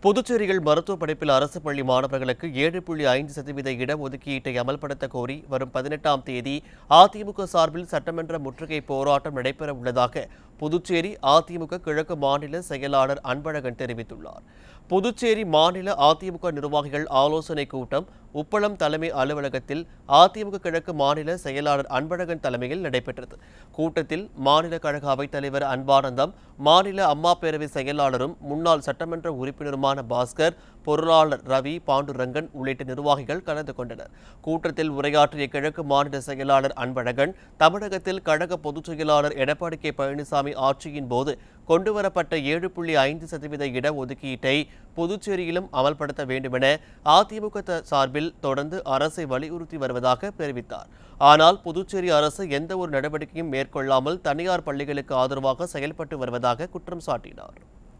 புதுச்சேரியில் மருத்துவ படிப்பில் அரசு பள்ளி மாணவர்களுக்கு ஏழு புள்ளி ஐந்து சதவீத இடஒதுக்கீட்டை அமல்படுத்த கோரி வரும் பதினெட்டாம் தேதி அதிமுக சார்பில் சட்டமன்ற முற்றுகை போராட்டம் நடைபெற உள்ளதாக புதுச்சேரி அதிமுக கிழக்கு மாநில செயலாளர் அன்பழகன் தெரிவித்துள்ளார் புதுச்சேரி மாநில அதிமுக நிர்வாகிகள் ஆலோசனைக் கூட்டம் உப்பளம் தலைமை அலுவலகத்தில் அதிமுக கிழக்கு மாநில செயலாளர் அன்பழகன் தலைமையில் நடைபெற்றது கூட்டத்தில் மாநில கழக அவைத் தலைவர் அன்பானந்தம் மாநில அம்மா பேரவை செயலாளரும் முன்னாள் சட்டமன்ற உறுப்பினருமான பாஸ்கர் பொருளாளர் ரவி பாண்டுரங்கன் உள்ளிட்ட நிர்வாகிகள் கலந்து கொண்டனர் கூட்டத்தில் உரையாற்றிய கிழக்கு மாநில செயலாளர் அன்பழகன் தமிழகத்தில் கழக பொதுச் செயலாளர் எடப்பாடி கே பழனிசாமி ஆட்சியின் போது கொண்டுவரப்பட்ட ஏழு புள்ளி ஐந்து சதவீத இடஒதுக்கீட்டை புதுச்சேரியிலும் அமல்படுத்த வேண்டுமென அதிமுக த- சார்பில் தொடர்ந்து அரசை வலியுறுத்தி வருவதாக தெரிவித்தார் ஆனால் புதுச்சேரி அரசு எந்த ஒரு நடவடிக்கையும் மேற்கொள்ளாமல் தனியார் பள்ளிகளுக்கு ஆதரவாக செயல்பட்டு வருவதாக குற்றம் சாட்டினார்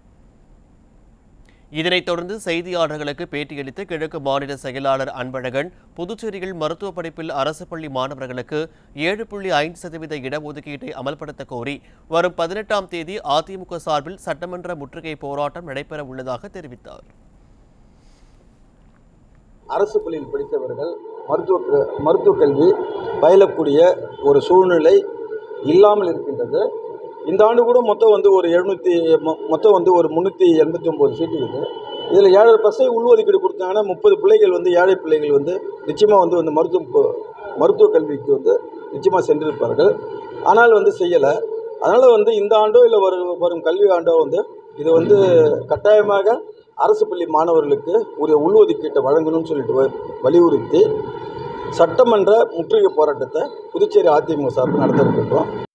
இதனைத் தொடர்ந்து செய்தியாளர்களுக்கு பேட்டியளித்த கிழக்கு மாநில செயலாளர் அன்பழகன் புதுச்சேரியில் மருத்துவ படிப்பில் அரசு பள்ளி மாணவர்களுக்கு ஏழு புள்ளி ஐந்து சதவீத இடஒதுக்கீட்டை அமல்படுத்த கோரி வரும் பதினெட்டாம் தேதி அதிமுக சார்பில் சட்டமன்ற முற்றுகை போராட்டம் நடைபெற உள்ளதாக தெரிவித்தார் அரசு பள்ளியில் படித்தவர்கள் மருத்துவ க- மருத்துவக் கல்வி பயிலக்கூடிய ஒரு சூழ்நிலை இல்லாமல் இருக்கின்றது இந்த ஆண்டு கூட மொத்தம் வந்து ஒரு எழுநூற்றி மொத்தம் வந்து ஒரு முந்நூற்றி எண்பத்தி ஒம்பது சீட்டு இருக்குது இதில் ஏழரை பர்சன்ட் உள்ஒதுக்கீடு கொடுத்தாங்கன்னா முப்பது பிள்ளைகள் வந்து ஏழை பிள்ளைகள் வந்து நிச்சயமாக வந்து வந்து மருத்துவ ப- மருத்துவ கல்விக்கு வந்து நிச்சயமாக சென்றிருப்பார்கள் ஆனால் வந்து செய்யலை அதனால் வந்து இந்த ஆண்டோ இல்லை வரும் வரும் கல்வி ஆண்டோ வந்து இது வந்து கட்டாயமாக அரசு பள்ளி மாணவர்களுக்கு உரிய உள்ஒதுக்கீட்டை வழங்கணும்னு சொல்லிட்டு வ- வலியுறுத்தி சட்டமன்ற முற்றுகை போராட்டத்தை புதுச்சேரி அதிமுக சார்பில் நடத்த இருக்கின்றோம்